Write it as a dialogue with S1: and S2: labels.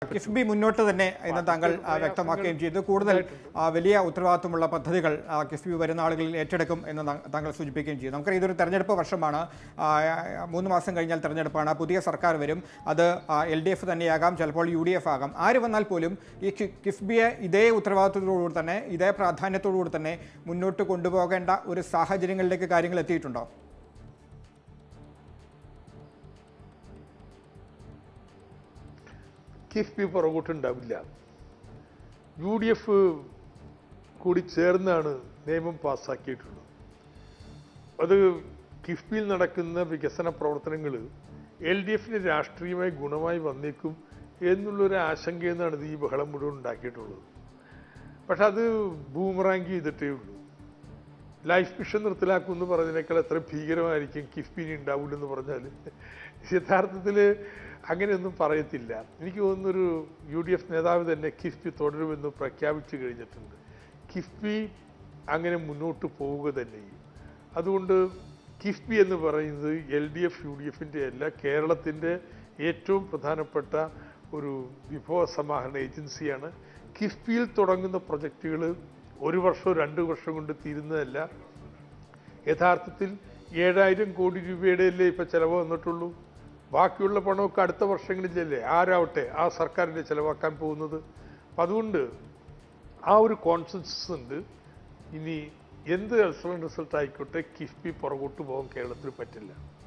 S1: കിഫ്ബി മുന്നോട്ട് തന്നെ എന്ന് താങ്കൾ ആ, വ്യക്തമാക്കുകയും ചെയ്തു കൂടുതൽ ആ, വലിയ ഉത്തരവാദിത്വമുള്ള പദ്ധതികൾ ആ, കിഫ്ബി വരുന്ന ആളുകളിൽ ഏറ്റെടുക്കും എന്ന് താ- താങ്കൾ സൂചിപ്പിക്കുകയും ചെയ്തു നമുക്കറിയാം ഇതൊരു തെരഞ്ഞെടുപ്പ് വർഷമാണ് ആ, മൂന്ന് മാസം കഴിഞ്ഞാൽ തെരഞ്ഞെടുപ്പാണ് പുതിയ സർക്കാർ വരും അത് എൽ ഡി എഫ് തന്നെയാകാം ചിലപ്പോൾ യു ഡി എഫ് ആകാം ആര് വന്നാൽ പോലും ഈ കി- കിഫ്ബിയെ ഇതേ ഉത്തരവാദിത്വത്തോടുകൂടി തന്നെ ഇതേ പ്രാധാന്യത്തോടുകൂടി തന്നെ മുന്നോട്ട് കൊണ്ടുപോകേണ്ട ഒരു സാഹചര്യങ്ങളിലേക്ക് കാര്യങ്ങൾ എത്തിയിട്ടുണ്ടോ
S2: കിഫ്ബി പുറകോട്ടുണ്ടാവില്ല യു ഡി എഫ് കൂടി ചേർന്നാണ് നിയമം പാസ്സാക്കിയിട്ടുള്ളത് അത് കിഫ്ബിയിൽ നടക്കുന്ന വികസന പ്രവർത്തനങ്ങൾ എൽ ഡി എഫിന് രാഷ്ട്രീയമായി ഗുണമായി വന്നേക്കും എന്നുള്ളൊരു ആശങ്കയെന്നാണ് ഇത് ഈ ബഹളം മുഴുവൻ ഉണ്ടാക്കിയിട്ടുള്ളത് പക്ഷെ അത് ബൂമറാങ്ക് ചെയ്തിട്ടേ ഉള്ളൂ ലൈഫ് മിഷൻ നിർത്തലാക്കുമെന്ന് പറഞ്ഞതിനേക്കാൾ എത്ര ഭീകരമായിരിക്കും കിഫ്ബിനി ഉണ്ടാവില്ലെന്ന് പറഞ്ഞാൽ യഥാർത്ഥത്തിൽ അങ്ങനെയൊന്നും പറയത്തില്ല എനിക്ക് തോന്നുന്നൊരു യു ഡി എഫ് നേതാവ് തന്നെ കിഫ്ബി തുടരുമെന്ന് പ്രഖ്യാപിച്ചു കഴിഞ്ഞിട്ടുണ്ട് കിഫ്ബി അങ്ങനെ മുന്നോട്ട് പോവുക തന്നെ ചെയ്യും അതുകൊണ്ട് കിഫ്ബി എന്ന് പറയുന്നത് L D F U D എഫിൻ്റെ അല്ല കേരളത്തിൻ്റെ ഏറ്റവും പ്രധാനപ്പെട്ട ഒരു വിഭവ സമാഹരണ ഏജൻസിയാണ് കിഫ്ബിയിൽ തുടങ്ങുന്ന പ്രൊജക്റ്റുകൾ ഒരു വർഷമോ രണ്ട് വർഷം കൊണ്ട് തീരുന്നതല്ല യഥാർത്ഥത്തിൽ ഏഴായിരം കോടി രൂപയുടെ അല്ലേ ഇപ്പം ചിലവ് വന്നിട്ടുള്ളൂ ബാക്കിയുള്ള പണമൊക്കെ അടുത്ത വർഷങ്ങളിലല്ലേ ആരാവട്ടെ ആ സർക്കാരിൻ്റെ ചിലവാക്കാൻ പോകുന്നത് അപ്പം അതുകൊണ്ട് ആ ഒരു കോൺസെൻസസ് ഉണ്ട് ഇനി എന്ത് എക്സലന്റ് റിസൾട്ട് ആയിക്കോട്ടെ കിഫ്ബി പുറകോട്ട് പോകാൻ കേരളത്തിൽ പറ്റില്ല